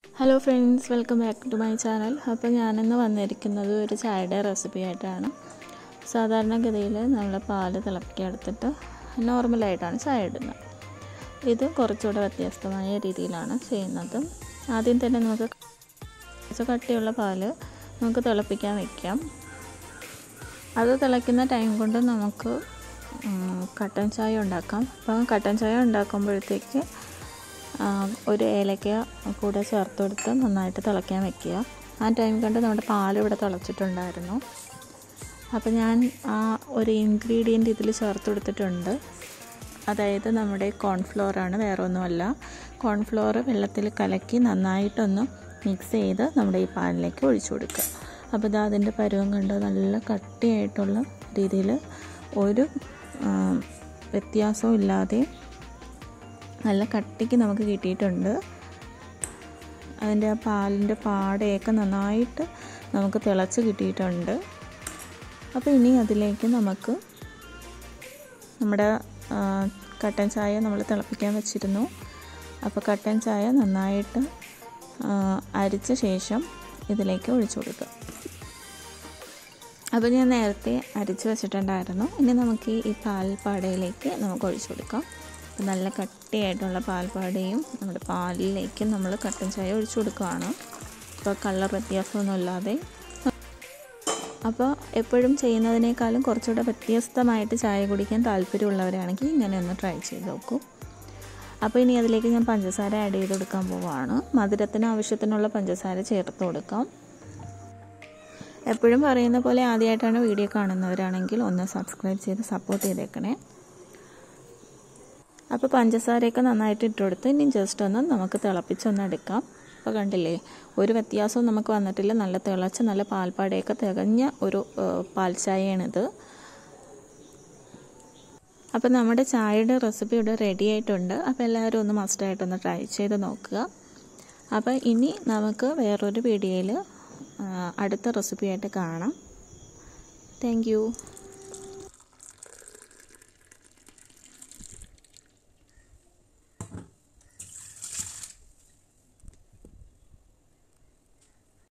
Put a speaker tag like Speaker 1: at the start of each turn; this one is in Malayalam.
Speaker 1: hello friends welcome back to my channel അപ്പോൾ ഞാനിന്ന് വന്നിരിക്കുന്നത് ഒരു ചായയുടെ റെസിപ്പി ആയിട്ടാണ് സാധാരണഗതിയിൽ നമ്മൾ പാല് തിളപ്പിക്കാൻ എടുത്തിട്ട് നോർമലായിട്ടാണ് ചായ ഇടുന്നത് ഇത് കുറച്ചുകൂടെ വ്യത്യസ്തമായ രീതിയിലാണ് ചെയ്യുന്നത് ആദ്യം തന്നെ നമുക്ക് കുറച്ച് കട്ടിയുള്ള പാല് നമുക്ക് തിളപ്പിക്കാൻ വയ്ക്കാം അത് തിളയ്ക്കുന്ന ടൈം കൊണ്ട് നമുക്ക് കട്ടൻ ചായ ഉണ്ടാക്കാം അപ്പം കട്ടൻ ചായ ഉണ്ടാക്കുമ്പോഴത്തേക്ക് ഒരു ഏലക്ക കൂടെ ചേർത്ത് കൊടുത്ത് നന്നായിട്ട് തിളയ്ക്കാൻ വെക്കുക ആ ടൈം കണ്ട് നമ്മുടെ പാൽ ഇവിടെ തിളച്ചിട്ടുണ്ടായിരുന്നു അപ്പോൾ ഞാൻ ആ ഒരു ഇൻഗ്രീഡിയൻറ്റ് ഇതിൽ ചേർത്ത് കൊടുത്തിട്ടുണ്ട് അതായത് നമ്മുടെ കോൺഫ്ലോറാണ് വേറെ ഒന്നുമല്ല കോൺഫ്ലോർ വെള്ളത്തിൽ കലക്കി നന്നായിട്ടൊന്ന് മിക്സ് ചെയ്ത് നമ്മുടെ ഈ പാലിലേക്ക് ഒഴിച്ചു കൊടുക്കുക അപ്പോൾ ഇതാ അതിൻ്റെ പരുവം കണ്ട് നല്ല കട്ടിയായിട്ടുള്ള രീതിയിൽ ഒരു വ്യത്യാസവും ഇല്ലാതെ നല്ല കട്ടിക്ക് നമുക്ക് കിട്ടിയിട്ടുണ്ട് അതിൻ്റെ ആ പാലിൻ്റെ പാടയൊക്കെ നന്നായിട്ട് നമുക്ക് തിളച്ച് കിട്ടിയിട്ടുണ്ട് അപ്പോൾ ഇനി അതിലേക്ക് നമുക്ക് നമ്മുടെ കട്ടൻ ചായ നമ്മൾ തിളപ്പിക്കാൻ വെച്ചിരുന്നു അപ്പോൾ കട്ടൻ ചായ നന്നായിട്ട് അരിച്ച ശേഷം ഇതിലേക്ക് ഒഴിച്ചു കൊടുക്കുക അപ്പോൾ ഞാൻ നേരത്തെ അരിച്ച് വെച്ചിട്ടുണ്ടായിരുന്നു ഇനി നമുക്ക് ഈ പാൽപ്പാടയിലേക്ക് നമുക്ക് ഒഴിച്ചു കൊടുക്കാം നല്ല കട്ടിയായിട്ടുള്ള പാൽപ്പാടയും നമ്മുടെ പാലിലേക്ക് നമ്മൾ കട്ടൻ ചായ ഒഴിച്ചു കൊടുക്കുകയാണ് അപ്പോൾ കളർ വ്യത്യാസമൊന്നുമില്ലാതെ അപ്പോൾ എപ്പോഴും ചെയ്യുന്നതിനേക്കാളും കുറച്ചുകൂടെ വ്യത്യസ്തമായിട്ട് ചായ കുടിക്കാൻ താല്പര്യമുള്ളവരാണെങ്കിൽ ഇങ്ങനെ ഒന്ന് ട്രൈ ചെയ്ത് നോക്കൂ അപ്പോൾ ഇനി അതിലേക്ക് ഞാൻ പഞ്ചസാര ആഡ് ചെയ്ത് കൊടുക്കാൻ പോവുകയാണ് മധുരത്തിന് ആവശ്യത്തിനുള്ള പഞ്ചസാര ചേർത്ത് കൊടുക്കാം എപ്പോഴും പറയുന്ന പോലെ ആദ്യമായിട്ടാണ് വീഡിയോ കാണുന്നവരാണെങ്കിൽ ഒന്ന് സബ്സ്ക്രൈബ് ചെയ്ത് സപ്പോർട്ട് ചെയ്തേക്കണേ അപ്പോൾ പഞ്ചസാരയൊക്കെ നന്നായിട്ട് ഇട്ട് കൊടുത്ത് ഇനി ജസ്റ്റ് ഒന്ന് നമുക്ക് തിളപ്പിച്ചൊന്ന് എടുക്കാം അപ്പോൾ കണ്ടില്ലേ ഒരു വ്യത്യാസവും നമുക്ക് വന്നിട്ടില്ല നല്ല തിളച്ച് നല്ല പാൽപ്പാടയൊക്കെ തികഞ്ഞ ഒരു പാൽ ചായയാണിത് അപ്പോൾ നമ്മുടെ ചായയുടെ റെസിപ്പി ഇവിടെ റെഡി ആയിട്ടുണ്ട് അപ്പോൾ എല്ലാവരും ഒന്ന് മസ്റ്റായിട്ടൊന്ന് ട്രൈ ചെയ്ത് നോക്കുക അപ്പോൾ ഇനി നമുക്ക് വേറൊരു വീഡിയോയിൽ അടുത്ത റെസിപ്പിയായിട്ട് കാണാം താങ്ക്